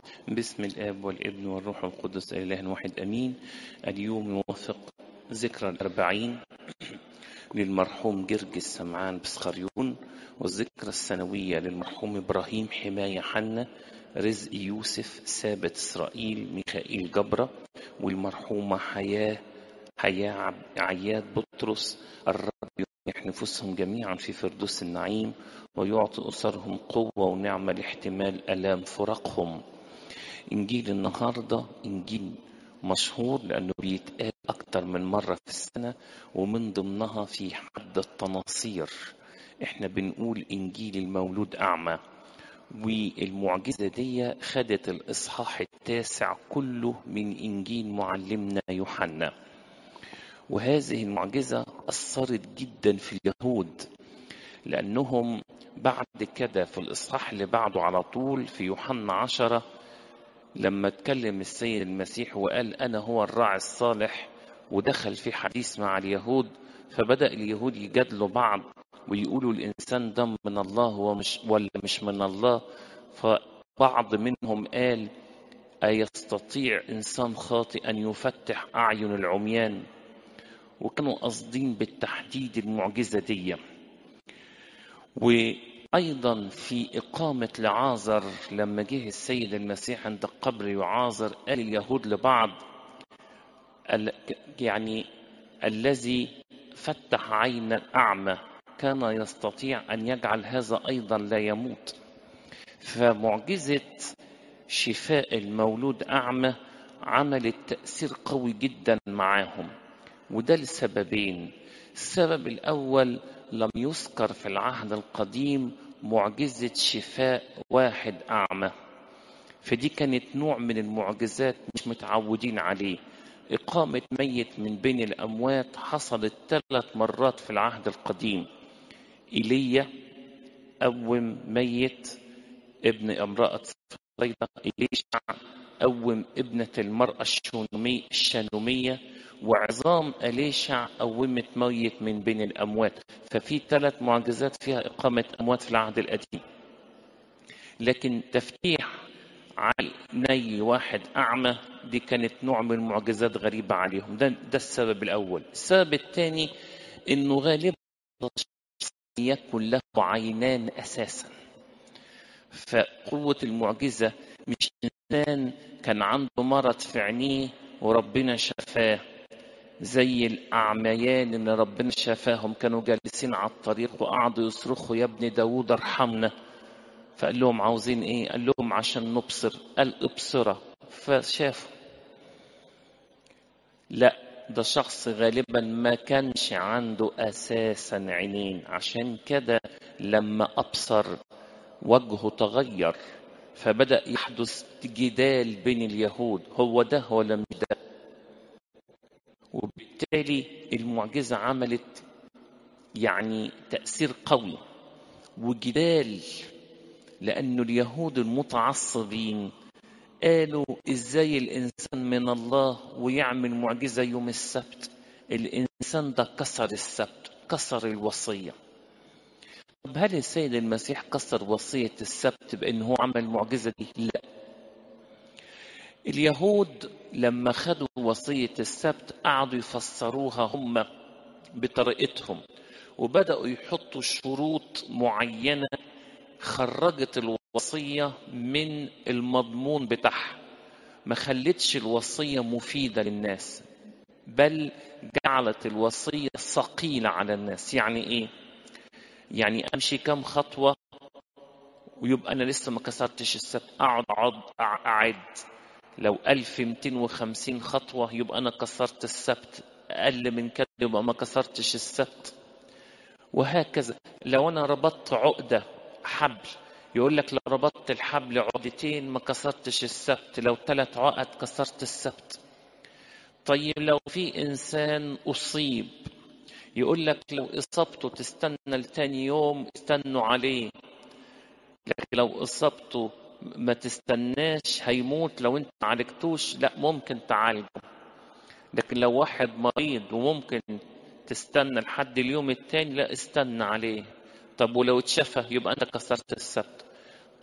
باسم الآب والابن والروح القدس الإله واحد أمين اليوم يوافق ذكرى الأربعين للمرحوم جرجس سمعان بسخريون والذكرى السنوية للمرحوم إبراهيم حماية حنة رزق يوسف ثابت إسرائيل ميخائيل جبرة والمرحومة حياة حياة عب- عياد بطرس الرب يمنح نفوسهم جميعا في فردوس النعيم ويعطي أسرهم قوة ونعمة لاحتمال آلام فراقهم إنجيل النهاردة إنجيل مشهور لأنه بيتقال أكتر من مرة في السنة ومن ضمنها في حد التناصير إحنا بنقول إنجيل المولود أعمى والمعجزة دي خدت الإصحاح التاسع كله من إنجيل معلمنا يوحنا وهذه المعجزة أثرت جدا في اليهود لأنهم بعد كده في الإصحاح اللي بعده على طول في يوحنا عشرة لما اتكلم السيد المسيح وقال أنا هو الراعي الصالح ودخل في حديث مع اليهود فبدأ اليهود يجادلوا بعض ويقولوا الإنسان ده من الله ومش ولا مش من الله فبعض منهم قال أيستطيع إنسان خاطئ أن يفتح أعين العميان وكانوا قاصدين بالتحديد المعجزة دي وأيضا في إقامة لعازر لما جه السيد المسيح عند قبر يعازر قال اليهود لبعض ال- يعني الذي فتح عين الأعمى كان يستطيع أن يجعل هذا أيضا لا يموت فمعجزة شفاء المولود أعمى عملت تأثير قوي جدا معاهم وده لسببين السبب الأول لم يذكر في العهد القديم معجزة شفاء واحد أعمى فدي كانت نوع من المعجزات مش متعودين عليه إقامة ميت من بين الأموات حصلت ثلاث مرات في العهد القديم إيليا قوم ميت ابن امرأة صيدا إليشع قوم ابنة المرأة الشونمي- الشانومية وعظام أليشع قومت ميت من بين الأموات ففي ثلاث معجزات فيها إقامة أموات في العهد القديم لكن تفتيح عيني واحد أعمى دي كانت نوع من المعجزات غريبة عليهم ده, ده السبب الأول السبب الثاني إنه غالبا يكن له عينان أساسا فقوة المعجزة مش إنسان كان عنده مرض في عينيه وربنا شفاه زي الأعميان اللي ربنا شفاهم كانوا جالسين على الطريق وقعدوا يصرخوا يا ابن داوود ارحمنا فقال لهم عاوزين ايه قال لهم عشان نبصر قال ابصرة فشافوا لا ده شخص غالبا ما كانش عنده اساسا عينين عشان كده لما ابصر وجهه تغير فبدأ يحدث جدال بين اليهود هو ده ولا مش ده وبالتالي المعجزة عملت يعني تأثير قوي وجدال لأن اليهود المتعصبين قالوا إزاي الإنسان من الله ويعمل معجزة يوم السبت الإنسان ده كسر السبت كسر الوصية طب هل السيد المسيح كسر وصية السبت بأن هو عمل المعجزة دي؟ لا اليهود لما خدوا وصية السبت قعدوا يفسروها هم بطريقتهم وبدأوا يحطوا شروط معينة خرجت الوصية من المضمون بتاعها ما خلتش الوصية مفيدة للناس بل جعلت الوصية ثقيلة على الناس يعني ايه يعني امشي كم خطوة ويبقى انا لسه ما كسرتش السبت اقعد اقعد اعد لو 1250 خطوة يبقى انا كسرت السبت اقل من كده يبقى ما كسرتش السبت وهكذا لو انا ربطت عقدة حبل يقول لك لو ربطت الحبل عقدتين ما كسرتش السبت لو ثلاث عقد كسرت السبت طيب لو في انسان اصيب يقول لك لو اصابته تستنى لتاني يوم استنوا عليه لكن لو اصابته ما تستناش هيموت لو انت عالجتوش لا ممكن تعالجه لكن لو واحد مريض وممكن تستنى لحد اليوم التاني لا استنى عليه طب ولو اتشفى يبقى انت كسرت السبت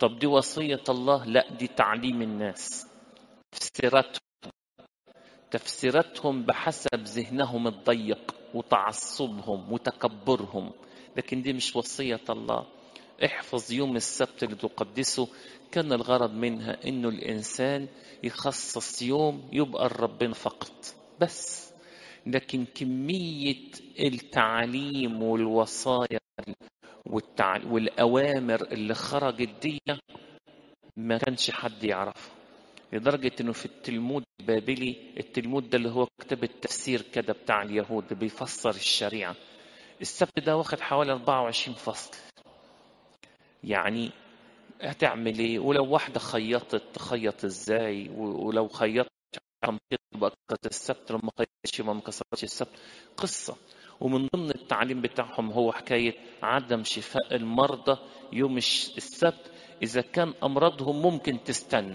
طب دي وصية الله لا دي تعليم الناس تفسيراتهم تفسيراتهم بحسب ذهنهم الضيق وتعصبهم وتكبرهم لكن دي مش وصية الله احفظ يوم السبت اللي تقدسه كان الغرض منها انه الانسان يخصص يوم يبقى لربنا فقط بس لكن كمية التعاليم والوصايا والتع... والأوامر اللي خرجت دي ما كانش حد يعرفها لدرجة انه في التلمود البابلي التلمود ده اللي هو كتاب التفسير كده بتاع اليهود بيفسر الشريعة السبت ده واخد حوالي 24 فصل يعني هتعمل ايه ولو واحدة خيطت تخيط ازاي ولو خيطت يبقى كسرت السبت لو ما خيطتش ما كسرتش السبت قصة ومن ضمن التعليم بتاعهم هو حكاية عدم شفاء المرضى يوم السبت إذا كان أمراضهم ممكن تستنى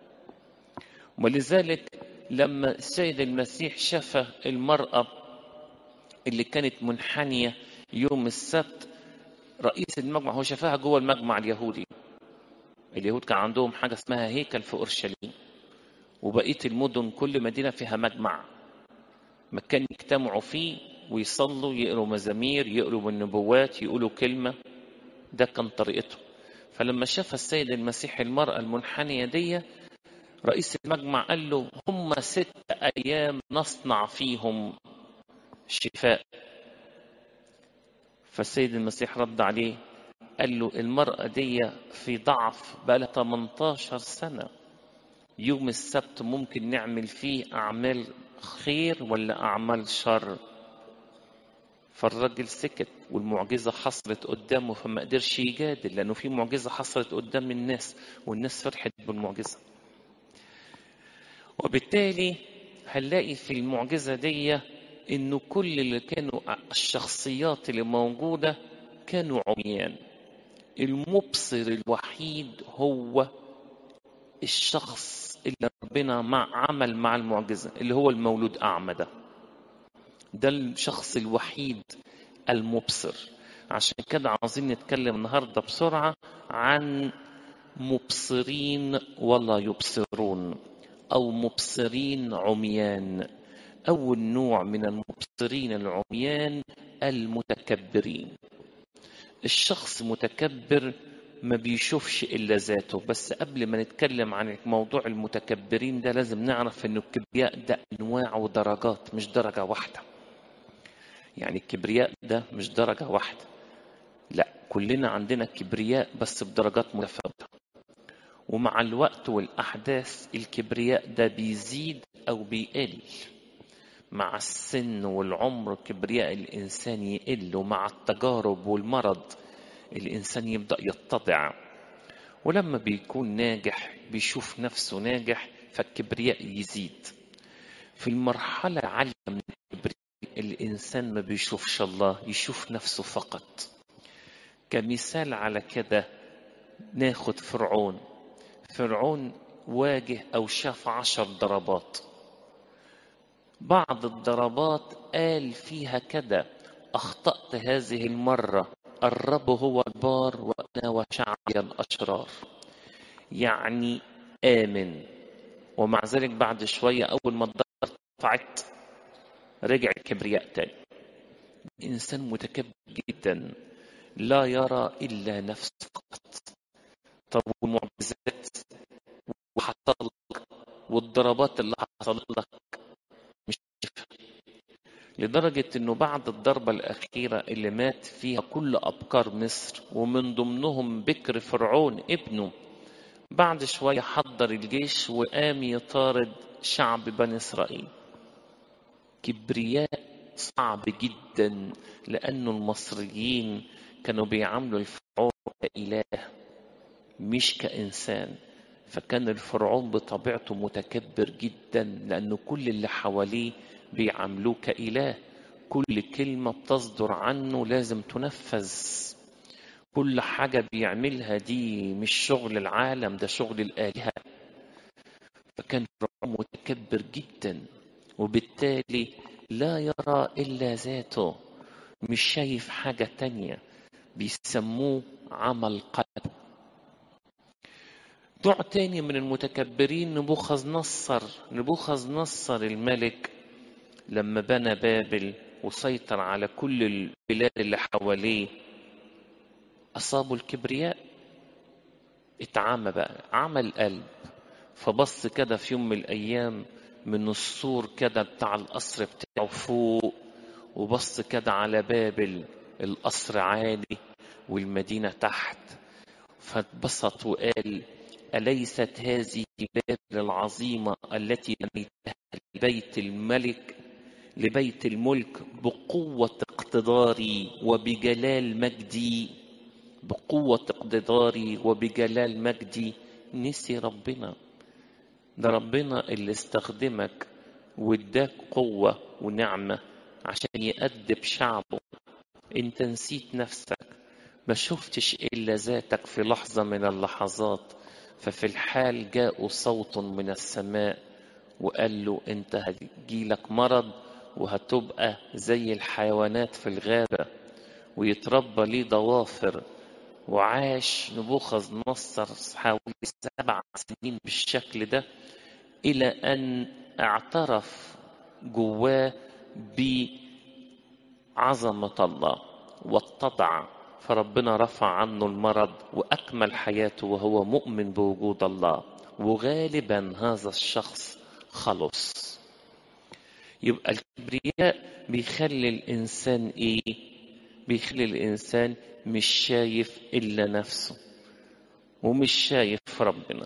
ولذلك لما السيد المسيح شفى المرأة اللي كانت منحنية يوم السبت رئيس المجمع هو شفاها جوه المجمع اليهودي اليهود كان عندهم حاجة اسمها هيكل في أورشليم وبقية المدن كل مدينة فيها مجمع مكان يجتمعوا فيه ويصلوا يقروا مزامير يقروا بالنبوات يقولوا كلمة ده كان طريقته فلما شاف السيد المسيح المرأة المنحنية دي رئيس المجمع قال له هم ست أيام نصنع فيهم شفاء فالسيد المسيح رد عليه قال له المرأة دي في ضعف بقى لها 18 سنة يوم السبت ممكن نعمل فيه أعمال خير ولا أعمال شر فالراجل سكت والمعجزة حصلت قدامه فما قدرش يجادل لأنه في معجزة حصلت قدام الناس والناس فرحت بالمعجزة وبالتالي هنلاقي في المعجزة دي إنه كل اللي كانوا الشخصيات اللي موجودة كانوا عميان المبصر الوحيد هو الشخص اللي ربنا مع عمل مع المعجزة اللي هو المولود أعمى ده ده الشخص الوحيد المبصر عشان كده عاوزين نتكلم النهارده بسرعة عن مبصرين ولا يبصرون أو مبصرين عميان أول نوع من المبصرين العميان المتكبرين الشخص متكبر ما بيشوفش إلا ذاته بس قبل ما نتكلم عن موضوع المتكبرين ده لازم نعرف أن الكبرياء ده أنواع ودرجات مش درجة واحدة يعني الكبرياء ده مش درجة واحدة لا كلنا عندنا كبرياء بس بدرجات متفاوتة ومع الوقت والأحداث الكبرياء ده بيزيد أو بيقل مع السن والعمر كبرياء الإنسان يقل ومع التجارب والمرض الإنسان يبدأ يتضع ولما بيكون ناجح بيشوف نفسه ناجح فالكبرياء يزيد في المرحلة العالية من الكبرياء الإنسان ما بيشوفش الله يشوف نفسه فقط كمثال على كده ناخد فرعون فرعون واجه أو شاف عشر ضربات بعض الضربات قال فيها كده أخطأت هذه المرة الرب هو البار وأنا وشعبي الأشرار يعني آمن ومع ذلك بعد شوية أول ما الضربة رفعت رجع الكبرياء تاني إنسان متكبر جدا لا يرى إلا نفسه فقط طب والمعجزات وحصل لك والضربات اللي حصلت لك مش لدرجة انه بعد الضربة الأخيرة اللي مات فيها كل أبكار مصر ومن ضمنهم بكر فرعون ابنه بعد شوية حضر الجيش وقام يطارد شعب بني إسرائيل كبرياء صعب جدا لأنه المصريين كانوا بيعاملوا الفرعون كإله مش كإنسان فكان الفرعون بطبيعته متكبر جدا لأنه كل اللي حواليه بيعاملوه كإله كل كلمة بتصدر عنه لازم تنفذ كل حاجة بيعملها دي مش شغل العالم ده شغل الآلهة فكان فرعون متكبر جدا وبالتالي لا يرى إلا ذاته مش شايف حاجة تانية بيسموه عمل قلب نوع تاني من المتكبرين نبوخذ نصر نبوخذ نصر الملك لما بنى بابل وسيطر على كل البلاد اللي حواليه أصابه الكبرياء اتعمى بقى عمى القلب فبص كده في يوم من الأيام من السور كده بتاع القصر بتاعه فوق وبص كده على بابل القصر عالي والمدينة تحت فاتبسط وقال أليست هذه بابل العظيمة التي بنيتها لبيت الملك لبيت الملك بقوة اقتداري وبجلال مجدي بقوة اقتداري وبجلال مجدي نسي ربنا ده ربنا اللي استخدمك واداك قوة ونعمة عشان يأدب شعبه انت نسيت نفسك ما شفتش إلا ذاتك في لحظة من اللحظات ففي الحال جاء صوت من السماء وقال له انت هتجيلك مرض وهتبقى زي الحيوانات في الغابة ويتربى ليه ضوافر وعاش نبوخذ نصر حوالي سبع سنين بالشكل ده إلى أن اعترف جواه بعظمة الله واتضع فربنا رفع عنه المرض وأكمل حياته وهو مؤمن بوجود الله وغالبا هذا الشخص خلص يبقى الكبرياء بيخلي الإنسان إيه بيخلي الإنسان مش شايف إلا نفسه ومش شايف ربنا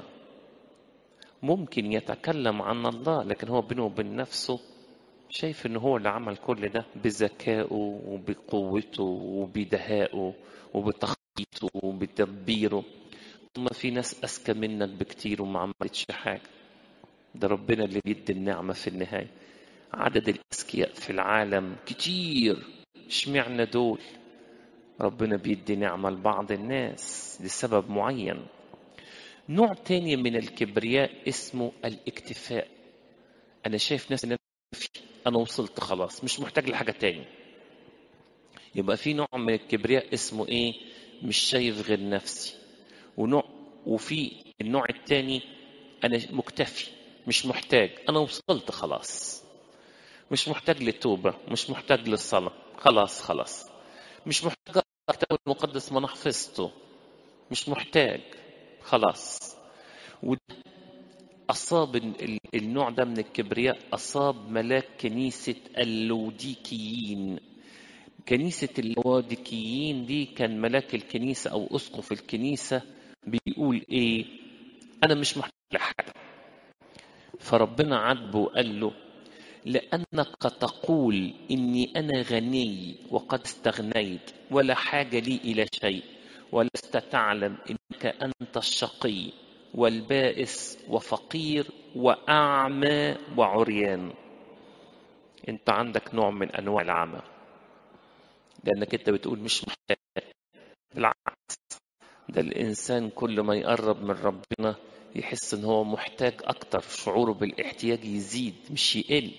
ممكن يتكلم عن الله لكن هو بينه وبين نفسه شايف ان هو اللي عمل كل ده بذكائه وبقوته وبدهائه وبتخطيطه وبتدبيره ثم في ناس اذكى منك بكتير وما عملتش حاجه ده ربنا اللي بيدي النعمه في النهايه عدد الاذكياء في العالم كتير اشمعنى دول ربنا بيدي نعمه لبعض الناس لسبب معين نوع تاني من الكبرياء اسمه الاكتفاء انا شايف ناس ان انا انا وصلت خلاص مش محتاج لحاجه تاني يبقى في نوع من الكبرياء اسمه ايه مش شايف غير نفسي ونوع وفي النوع التاني انا مكتفي مش محتاج انا وصلت خلاص مش محتاج للتوبه مش محتاج للصلاه خلاص خلاص مش محتاج الكتاب المقدس ما انا حفظته مش محتاج خلاص وده أصاب النوع ده من الكبرياء أصاب ملاك كنيسة اللوديكيين كنيسة اللوديكيين دي كان ملاك الكنيسة أو أسقف الكنيسة بيقول إيه أنا مش محتاج لحاجة فربنا عاتبه وقال له لأنك تقول إني أنا غني وقد استغنيت ولا حاجة لي إلى شيء ولست تعلم إنك أنت الشقي والبائس وفقير وأعمى وعريان أنت عندك نوع من أنواع العمى لأنك أنت بتقول مش محتاج بالعكس ده الإنسان كل ما يقرب من ربنا يحس إن هو محتاج أكتر شعوره بالاحتياج يزيد مش يقل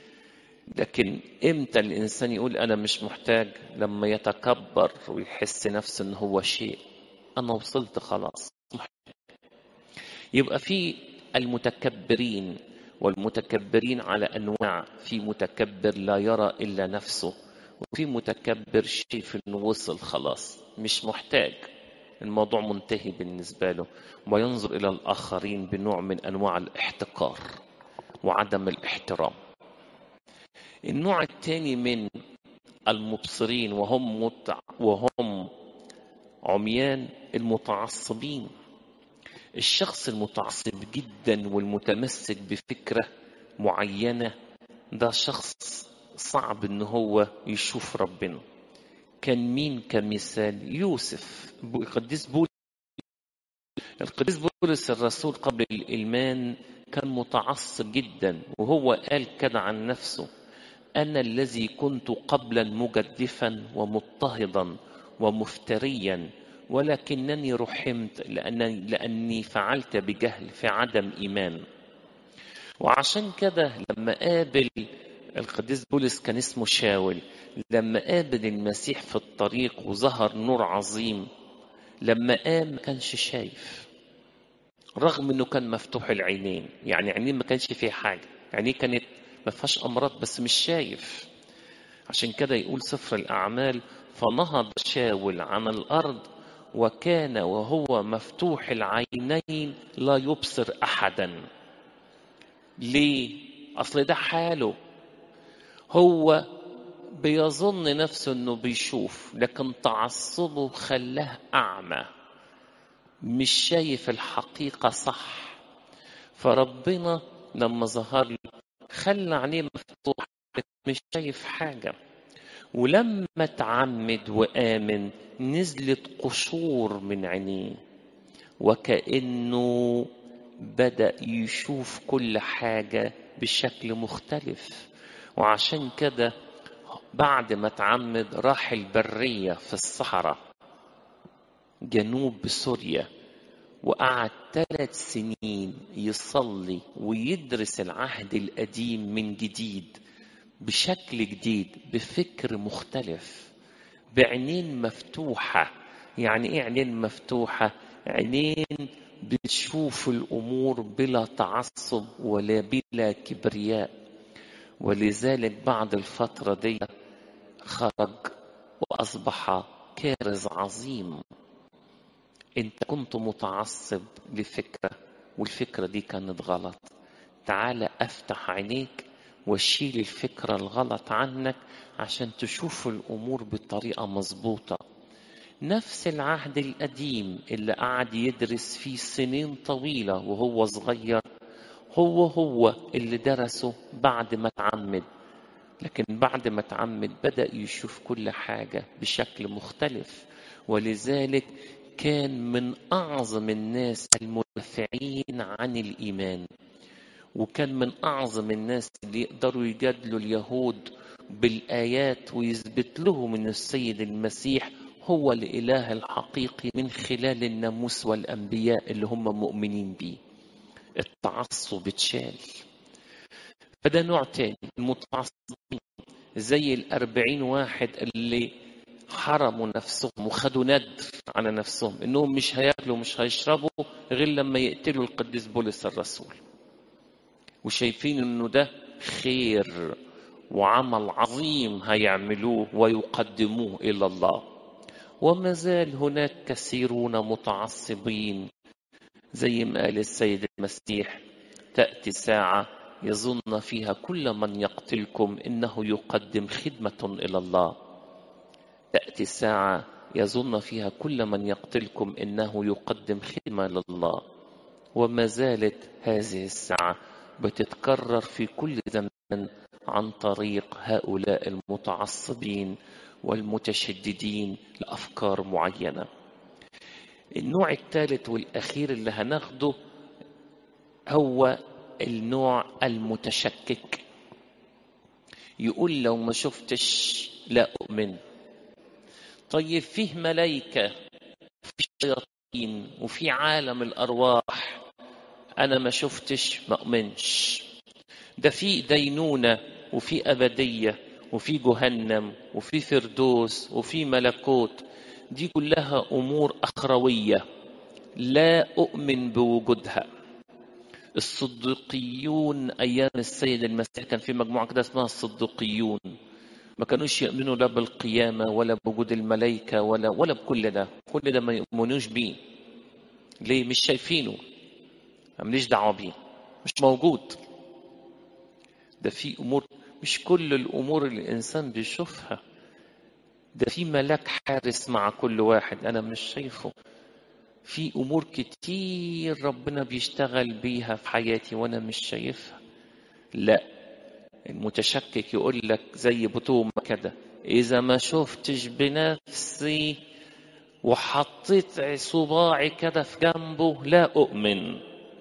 لكن امتى الانسان يقول انا مش محتاج لما يتكبر ويحس نفسه ان هو شيء انا وصلت خلاص محتاج. يبقى في المتكبرين والمتكبرين على انواع في متكبر لا يرى الا نفسه وفي متكبر شايف انه وصل خلاص مش محتاج الموضوع منتهي بالنسبه له وينظر الى الاخرين بنوع من انواع الاحتقار وعدم الاحترام النوع الثاني من المبصرين وهم متع وهم عميان المتعصبين الشخص المتعصب جدا والمتمسك بفكره معينه ده شخص صعب ان هو يشوف ربنا كان مين كمثال يوسف القديس بولس القديس بولس الرسول قبل الايمان كان متعصب جدا وهو قال كده عن نفسه أنا الذي كنت قبلا مجدفا ومضطهدا ومفتريا ولكنني رحمت لأنني, لأني فعلت بجهل في عدم إيمان وعشان كده لما قابل القديس بولس كان اسمه شاول لما قابل المسيح في الطريق وظهر نور عظيم لما قام ما كانش شايف رغم انه كان مفتوح العينين يعني عينيه ما كانش فيها حاجه عينيه كانت ما فيهاش امراض بس مش شايف عشان كده يقول سفر الاعمال فنهض شاول عن الارض وكان وهو مفتوح العينين لا يبصر احدا ليه اصل ده حاله هو بيظن نفسه انه بيشوف لكن تعصبه خلاه اعمى مش شايف الحقيقة صح فربنا لما ظهر له خلى عينيه مفتوحة مش شايف حاجة ولما اتعمد وآمن نزلت قشور من عينيه وكأنه بدأ يشوف كل حاجة بشكل مختلف وعشان كده بعد ما اتعمد راح البرية في الصحراء جنوب سوريا وقعد ثلاث سنين يصلي ويدرس العهد القديم من جديد بشكل جديد بفكر مختلف بعينين مفتوحة يعني ايه عينين مفتوحة عينين بتشوف الأمور بلا تعصب ولا بلا كبرياء ولذلك بعد الفترة دي خرج وأصبح كارز عظيم انت كنت متعصب لفكرة والفكرة دي كانت غلط تعال افتح عينيك واشيل الفكرة الغلط عنك عشان تشوف الامور بطريقة مظبوطة نفس العهد القديم اللي قعد يدرس فيه سنين طويلة وهو صغير هو هو اللي درسه بعد ما اتعمد لكن بعد ما اتعمد بدأ يشوف كل حاجة بشكل مختلف ولذلك كان من أعظم الناس المدافعين عن الإيمان وكان من أعظم الناس اللي يقدروا يجادلوا اليهود بالآيات ويثبت لهم أن السيد المسيح هو الإله الحقيقي من خلال الناموس والأنبياء اللي هم مؤمنين بيه التعصب اتشال فده نوع تاني المتعصبين زي الأربعين واحد اللي حرموا نفسهم وخدوا ندر على نفسهم انهم مش هياكلوا ومش هيشربوا غير لما يقتلوا القديس بولس الرسول وشايفين انه ده خير وعمل عظيم هيعملوه ويقدموه الى الله وما زال هناك كثيرون متعصبين زي ما قال السيد المسيح تاتي ساعه يظن فيها كل من يقتلكم انه يقدم خدمه الى الله تأتي الساعة يظن فيها كل من يقتلكم إنه يقدم خدمة لله وما زالت هذه الساعة بتتكرر في كل زمان عن طريق هؤلاء المتعصبين والمتشددين لأفكار معينة النوع الثالث والأخير اللي هناخده هو النوع المتشكك يقول لو ما شفتش لا أؤمن طيب فيه ملائكة في شياطين وفي عالم الأرواح أنا ما شفتش ما أؤمنش ده في دينونة وفي أبدية وفي جهنم وفي فردوس وفي ملكوت دي كلها أمور أخروية لا أؤمن بوجودها الصديقيون أيام السيد المسيح كان في مجموعة كده اسمها الصديقيون ما كانوش يؤمنوا لا بالقيامة ولا بوجود الملائكة ولا ولا بكل ده كل ده ما يؤمنوش بيه ليه مش شايفينه ماليش دعوة بيه مش موجود ده في أمور مش كل الأمور اللي الإنسان بيشوفها ده في ملاك حارس مع كل واحد أنا مش شايفه في أمور كتير ربنا بيشتغل بيها في حياتي وأنا مش شايفها لا المتشكك يقول لك زي بطومة كده إذا ما شفتش بنفسي وحطيت صباعي كده في جنبه لا أؤمن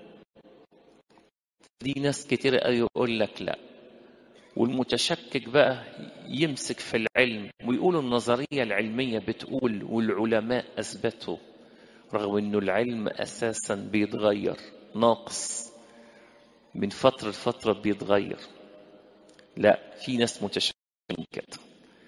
دي ناس كتير يقول لك لا والمتشكك بقى يمسك في العلم ويقولوا النظرية العلمية بتقول والعلماء أثبتوا رغم انه العلم اساسا بيتغير ناقص من فترة لفترة بيتغير لا في ناس متشككين كده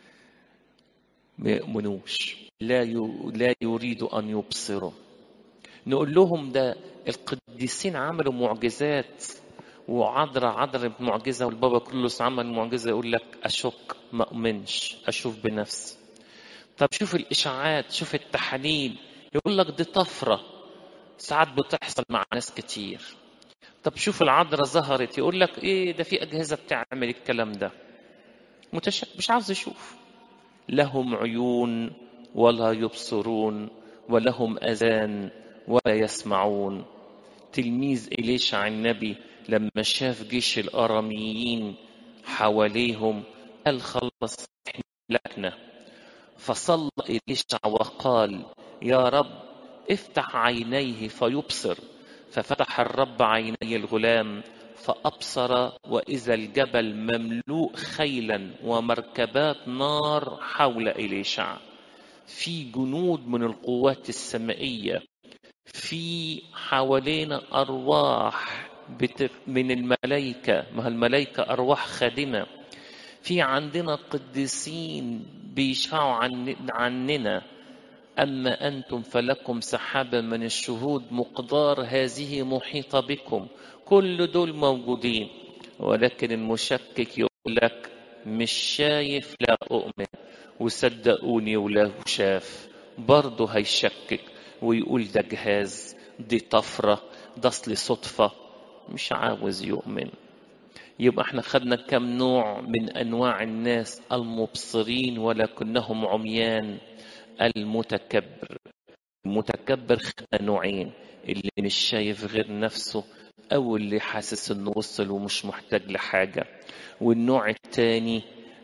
ما يؤمنوش لا لا يريد ان يبصروا نقول لهم ده القديسين عملوا معجزات وعذرة عذرة معجزة والبابا كرولوس عمل معجزة يقول لك أشك ما أؤمنش أشوف بنفسي طب شوف الإشاعات شوف التحاليل يقول لك دي طفرة ساعات بتحصل مع ناس كتير طب شوف العذراء ظهرت يقول لك ايه ده في اجهزه بتعمل الكلام ده متش... مش عاوز يشوف لهم عيون ولا يبصرون ولهم اذان ولا يسمعون تلميذ إليشع النبي لما شاف جيش الاراميين حواليهم قال خلص لكنا فصلى إليشع وقال يا رب افتح عينيه فيبصر ففتح الرب عيني الغلام فأبصر وإذا الجبل مملوء خيلا ومركبات نار حول إليشع في جنود من القوات السمائية في حوالينا أرواح من الملائكة ما الملائكة أرواح خادمة في عندنا قديسين بيشفعوا عن عننا أما أنتم فلكم سحابة من الشهود مقدار هذه محيطة بكم كل دول موجودين ولكن المشكك يقول لك مش شايف لا أؤمن وصدقوني ولو شاف برضه هيشكك ويقول ده جهاز دي طفرة ده أصل صدفة مش عاوز يؤمن يبقى احنا خدنا كم نوع من أنواع الناس المبصرين ولكنهم عميان المتكبر المتكبر خدنا نوعين اللي مش شايف غير نفسه او اللي حاسس انه وصل ومش محتاج لحاجه والنوع الثاني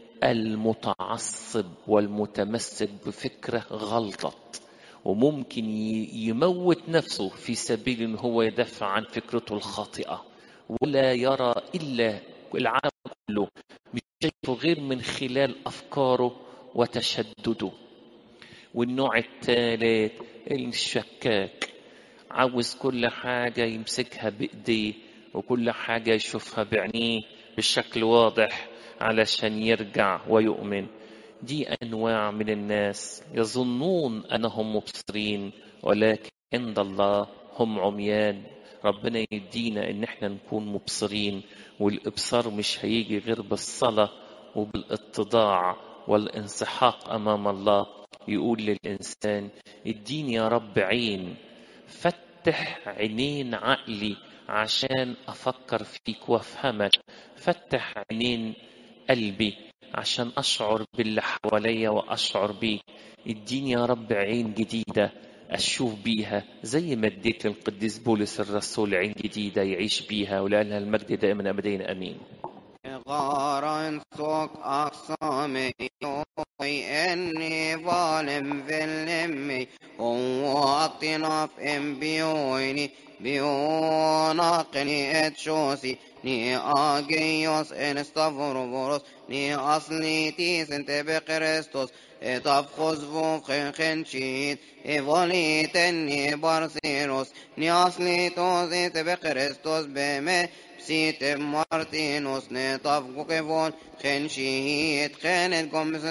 المتعصب والمتمسك بفكره غلطت وممكن يموت نفسه في سبيل ان هو يدافع عن فكرته الخاطئه ولا يرى الا العالم كله مش شايفه غير من خلال افكاره وتشدده والنوع الثالث الشكاك عاوز كل حاجة يمسكها بإيديه وكل حاجة يشوفها بعينيه بشكل واضح علشان يرجع ويؤمن دي أنواع من الناس يظنون أنهم مبصرين ولكن عند الله هم عميان ربنا يدينا ان احنا نكون مبصرين والابصار مش هيجي غير بالصلاه وبالاتضاع والانسحاق امام الله يقول للإنسان اديني يا رب عين فتح عينين عقلي عشان أفكر فيك وأفهمك فتح عينين قلبي عشان أشعر باللي حواليا وأشعر بيك اديني يا رب عين جديدة أشوف بيها زي ما اديت للقديس بولس الرسول عين جديدة يعيش بيها ولأنها المجد دائما أبدين أمين غارن سوق أقسامي إني ظالم في اللمي وأطنف إن بيويني بيوناقني اتشوسي ني آجيوس إن استفروبوروس ني أصلي تيس انت بكريستوس تفخذ فوق خنشيت إيفوليتني بارسيروس ني أصلي توزيت بكريستوس بمي سيت مارتينوس نطف كيفون خن شهيد خانت قمس